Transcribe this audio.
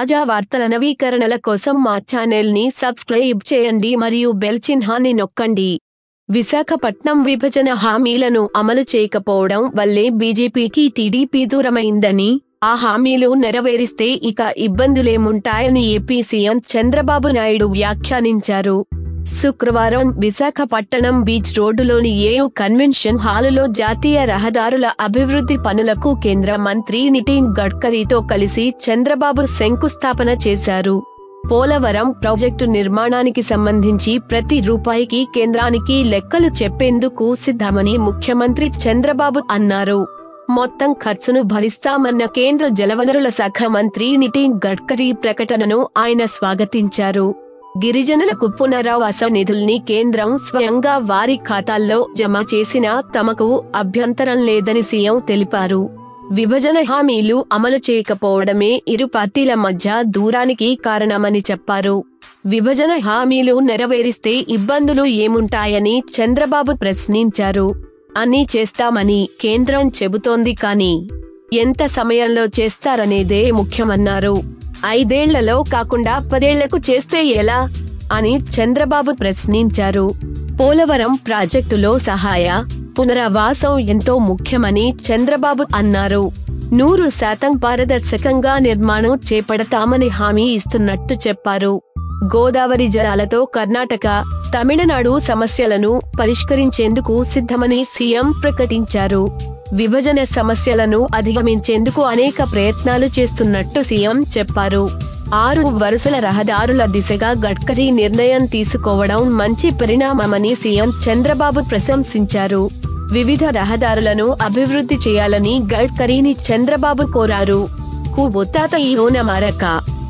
తాజా వార్తల నవీకరణల కోసం మా ఛానల్ ని సబ్స్క్రైబ్ చేయండి మరియు బెల్ చిహ్నాన్ని నొక్కండి విశాఖపట్నం విభజన హామీలను అమలు చేయకపోవడం వల్లే బీజేపీకి టీడీపీ దూరమైందని ఆ హామీలు నెరవేరిస్తే ఇక ఇబ్బందులేముంటాయని ఏపీ సీఎం చంద్రబాబు నాయుడు వ్యాఖ్యానించారు శుక్రవారం విశాఖపట్టణం బీచ్ రోడ్డులోని ఏయూ కన్వెన్షన్ హాలులో జాతీయ రహదారుల అభివృద్ధి పనులకు కేంద్ర మంత్రి నితిన్ గడ్కరీతో కలిసి చంద్రబాబు శంకుస్థాపన చేశారు పోలవరం ప్రాజెక్టు నిర్మాణానికి సంబంధించి ప్రతి రూపాయికి కేంద్రానికి లెక్కలు చెప్పేందుకు సిద్ధమని ముఖ్యమంత్రి చంద్రబాబు అన్నారు మొత్తం ఖర్చును భరిస్తామన్న కేంద్ర జలవనరుల శాఖ మంత్రి నితిన్ గడ్కరీ ప్రకటనను ఆయన స్వాగతించారు గిరిజనులకు పునరావాస నిధుల్ని కేంద్రం స్వయంగా వారి ఖాతాల్లో జమ చేసినా తమకు అభ్యంతరం లేదని సీఎం తెలిపారు విభజన హామీలు అమలు చేయకపోవడమే ఇరు పార్టీల మధ్య దూరానికి కారణమని చెప్పారు విభజన హామీలు నెరవేరిస్తే ఇబ్బందులు ఏముంటాయని చంద్రబాబు ప్రశ్నించారు అన్నీ చేస్తామని కేంద్రం చెబుతోంది కానీ ఎంత సమయంలో చేస్తారనేదే ముఖ్యమన్నారు ఐదేళ్లలో కాకుండా పదేళ్లకు చేస్తే ఎలా అని చంద్రబాబు ప్రశ్నించారు పోలవరం ప్రాజెక్టులో సహాయ పునరావాసం ఎంతో ముఖ్యమని చంద్రబాబు అన్నారు నూరు శాతం పారదర్శకంగా నిర్మాణం చేపడతామని హామీ ఇస్తున్నట్టు చెప్పారు గోదావరి జలాలతో కర్ణాటక తమిళనాడు సమస్యలను పరిష్కరించేందుకు సిద్ధమని సీఎం ప్రకటించారు విభజన సమస్యలను అధిగమించేందుకు అనేక ప్రయత్నాలు చేస్తున్నట్టు సీఎం చెప్పారు ఆరు వరుసల రహదారుల దిశగా గడ్కరీ నిర్ణయం తీసుకోవడం మంచి పరిణామమని సీఎం చంద్రబాబు ప్రశంసించారు వివిధ రహదారులను అభివృద్ధి చేయాలని గడ్కరీని చంద్రబాబు కోరారు కు బొత్తాత ఈ ఓన మరక